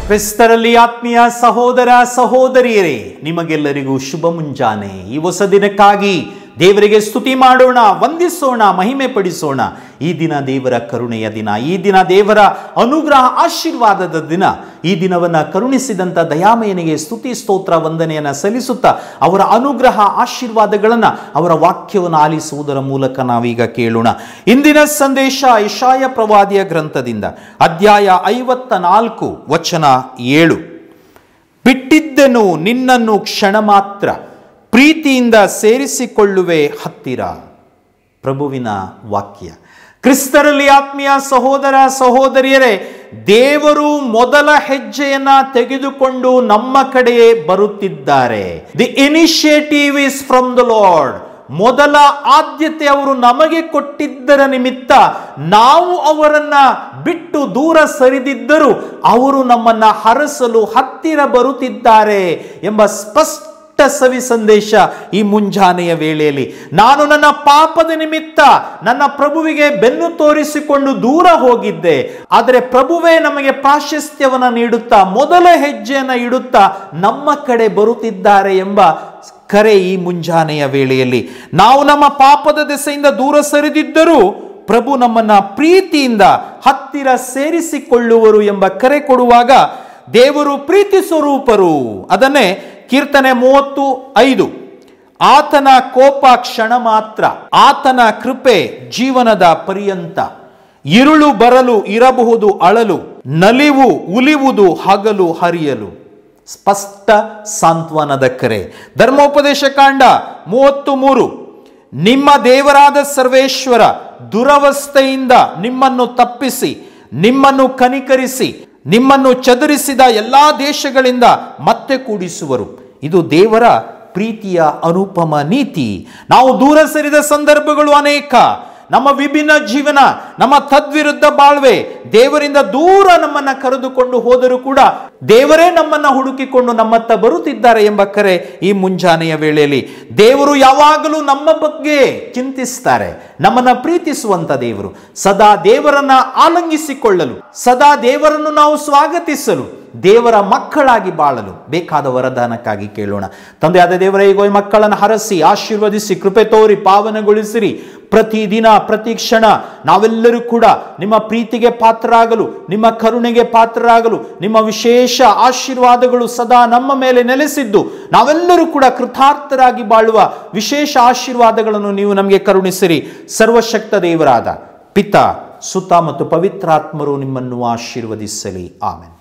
ಕ್ರಿಸ್ತರಲ್ಲಿ ಆತ್ಮೀಯ ಸಹೋದರ ಸಹೋದರಿಯರೇ ನಿಮಗೆಲ್ಲರಿಗೂ ಶುಭ ಮುಂಜಾನೆ ಈ ಹೊಸ ದಿನಕ್ಕಾಗಿ ದೇವರಿಗೆ ಸ್ತುತಿ ಮಾಡೋಣ ವಂದಿಸೋಣ ಮಹಿಮೆ ಪಡಿಸೋಣ ಈ ದಿನ ದೇವರ ಕರುಣೆಯ ದಿನ ಈ ದಿನ ದೇವರ ಅನುಗ್ರಹ ಆಶೀರ್ವಾದದ ದಿನ ಈ ದಿನವನ್ನು ಕರುಣಿಸಿದಂಥ ದಯಾಮಯನಿಗೆ ಸ್ತುತಿ ಸ್ತೋತ್ರ ವಂದನೆಯನ್ನು ಸಲ್ಲಿಸುತ್ತಾ ಅವರ ಅನುಗ್ರಹ ಆಶೀರ್ವಾದಗಳನ್ನು ಅವರ ವಾಕ್ಯವನ್ನು ಆಲಿಸುವುದರ ಮೂಲಕ ನಾವೀಗ ಕೇಳೋಣ ಇಂದಿನ ಸಂದೇಶ ಇಶಾಯ ಪ್ರವಾದಿಯ ಗ್ರಂಥದಿಂದ ಅಧ್ಯಾಯ ಐವತ್ತ ನಾಲ್ಕು ವಚನ ಏಳು ಬಿಟ್ಟಿದ್ದೆನು ನಿನ್ನನ್ನು ಕ್ಷಣ ಮಾತ್ರ ಪ್ರೀತಿಯಿಂದ ಸೇರಿಸಿಕೊಳ್ಳುವೆ ಹತ್ತಿರ ಪ್ರಭುವಿನ ವಾಕ್ಯ ಕ್ರಿಸ್ತರಲ್ಲಿ ಆತ್ಮೀಯ ಸಹೋದರ ಸಹೋದರಿಯರೇ ದೇವರು ಮೊದಲ ಹೆಜ್ಜೆಯನ್ನ ತೆಗೆದುಕೊಂಡು ನಮ್ಮ ಕಡೆಯೇ ಬರುತ್ತಿದ್ದಾರೆ the initiative is from the Lord ಮೊದಲ ಆದ್ಯತೆ ಅವರು ನಮಗೆ ಕೊಟ್ಟಿದ್ದರ ನಿಮಿತ್ತ ನಾವು ಅವರನ್ನ ಬಿಟ್ಟು ದೂರ ಸರಿದಿದ್ದರೂ ಅವರು ನಮ್ಮನ್ನ ಹರಸಲು ಹತ್ತಿರ ಬರುತ್ತಿದ್ದಾರೆ ಎಂಬ ಸ್ಪಷ್ಟ ಸವಿ ಸಂದೇಶ ಈ ಮುಂಜಾನೆಯ ವೇಳೆಯಲ್ಲಿ ನಾನು ನನ್ನ ಪಾಪದ ನಿಮಿತ್ತ ನನ್ನ ಪ್ರಭುವಿಗೆ ಬೆನ್ನು ತೋರಿಸಿಕೊಂಡು ದೂರ ಹೋಗಿದ್ದೆ ಆದರೆ ಪ್ರಭುವೇ ನಮಗೆ ಪ್ರಾಶಸ್ತ್ಯವನ್ನ ನೀಡುತ್ತಾ ಮೊದಲ ಹೆಜ್ಜೆಯನ್ನ ಇಡುತ್ತಾ ನಮ್ಮ ಕಡೆ ಬರುತ್ತಿದ್ದಾರೆ ಎಂಬ ಕರೆ ಈ ಮುಂಜಾನೆಯ ವೇಳೆಯಲ್ಲಿ ನಾವು ನಮ್ಮ ಪಾಪದ ದೆಸೆಯಿಂದ ದೂರ ಸರಿದಿದ್ದರೂ ಪ್ರಭು ನಮ್ಮನ್ನ ಪ್ರೀತಿಯಿಂದ ಹತ್ತಿರ ಸೇರಿಸಿಕೊಳ್ಳುವರು ಎಂಬ ಕರೆ ಕೊಡುವಾಗ ದೇವರು ಪ್ರೀತಿ ಸ್ವರೂಪರು ಅದನ್ನೇ ಕೀರ್ತನೆ ಮೂವತ್ತು ಐದು ಆತನ ಕೋಪ ಕ್ಷಣ ಮಾತ್ರ ಆತನ ಕೃಪೆ ಜೀವನದ ಪರ್ಯಂತ ಇರುಳು ಬರಲು ಇರಬಹುದು ಅಳಲು ನಲಿವು ಉಲಿವುದು ಹಗಲು ಹರಿಯಲು ಸ್ಪಷ್ಟ ಸಾಂತ್ವನದ ಕರೆ ಧರ್ಮೋಪದೇಶ ಕಾಂಡ ಮೂವತ್ತು ಮೂರು ನಿಮ್ಮ ದೇವರಾದ ಸರ್ವೇಶ್ವರ ದುರವಸ್ಥೆಯಿಂದ ನಿಮ್ಮನ್ನು ತಪ್ಪಿಸಿ ನಿಮ್ಮನ್ನು ಕನಿಕರಿಸಿ ನಿಮ್ಮನ್ನು ಚದುರಿಸಿದ ಎಲ್ಲಾ ದೇಶಗಳಿಂದ ಮತ್ತೆ ಕೂಡಿಸುವರು ಇದು ದೇವರ ಪ್ರೀತಿಯ ಅನುಪಮ ನೀತಿ ನಾವು ದೂರ ಸರಿದ ಸಂದರ್ಭಗಳು ಅನೇಕ ನಮ್ಮ ವಿಭಿನ್ನ ಜೀವನ ನಮ್ಮ ತದ್ವಿರುದ್ಧ ಬಾಳ್ವೆ ದೇವರಿಂದ ದೂರ ನಮ್ಮನ್ನ ಕರೆದುಕೊಂಡು ಹೋದರೂ ಕೂಡ ದೇವರೇ ನಮ್ಮನ್ನ ಹುಡುಕಿಕೊಂಡು ನಮ್ಮತ್ತ ಬರುತ್ತಿದ್ದಾರೆ ಎಂಬ ಕರೆ ಈ ಮುಂಜಾನೆಯ ವೇಳೆಯಲ್ಲಿ ದೇವರು ಯಾವಾಗಲೂ ನಮ್ಮ ಬಗ್ಗೆ ಚಿಂತಿಸ್ತಾರೆ ನಮ್ಮನ್ನ ಪ್ರೀತಿಸುವಂತ ದೇವರು ಸದಾ ದೇವರನ್ನ ಆಲಂಗಿಸಿಕೊಳ್ಳಲು ಸದಾ ದೇವರನ್ನು ನಾವು ಸ್ವಾಗತಿಸಲು ದೇವರ ಮಕ್ಕಳಾಗಿ ಬಾಳಲು ಬೇಕಾದ ವರದಾನಕ್ಕಾಗಿ ಕೇಳೋಣ ತಂದೆಯಾದ ದೇವರ ಈಗ ಈ ಮಕ್ಕಳನ್ನು ಹರಸಿ ಆಶೀರ್ವದಿಸಿ ಕೃಪೆ ತೋರಿ ಪಾವನಗೊಳಿಸಿರಿ ಪ್ರತಿದಿನ ಪ್ರತಿ ಕ್ಷಣ ನಾವೆಲ್ಲರೂ ಕೂಡ ನಿಮ್ಮ ಪ್ರೀತಿಗೆ ಪಾತ್ರರಾಗಲು ನಿಮ್ಮ ಕರುಣೆಗೆ ಪಾತ್ರರಾಗಲು ನಿಮ್ಮ ವಿಶೇಷ ಆಶೀರ್ವಾದಗಳು ಸದಾ ನಮ್ಮ ಮೇಲೆ ನೆಲೆಸಿದ್ದು ನಾವೆಲ್ಲರೂ ಕೂಡ ಕೃತಾರ್ಥರಾಗಿ ಬಾಳುವ ವಿಶೇಷ ಆಶೀರ್ವಾದಗಳನ್ನು ನೀವು ನಮಗೆ ಕರುಣಿಸಿರಿ ಸರ್ವಶಕ್ತ ದೇವರಾದ ಪಿತ ಸುತ ಮತ್ತು ಪವಿತ್ರಾತ್ಮರು ನಿಮ್ಮನ್ನು ಆಶೀರ್ವದಿಸಲಿ ಆಮೇಲೆ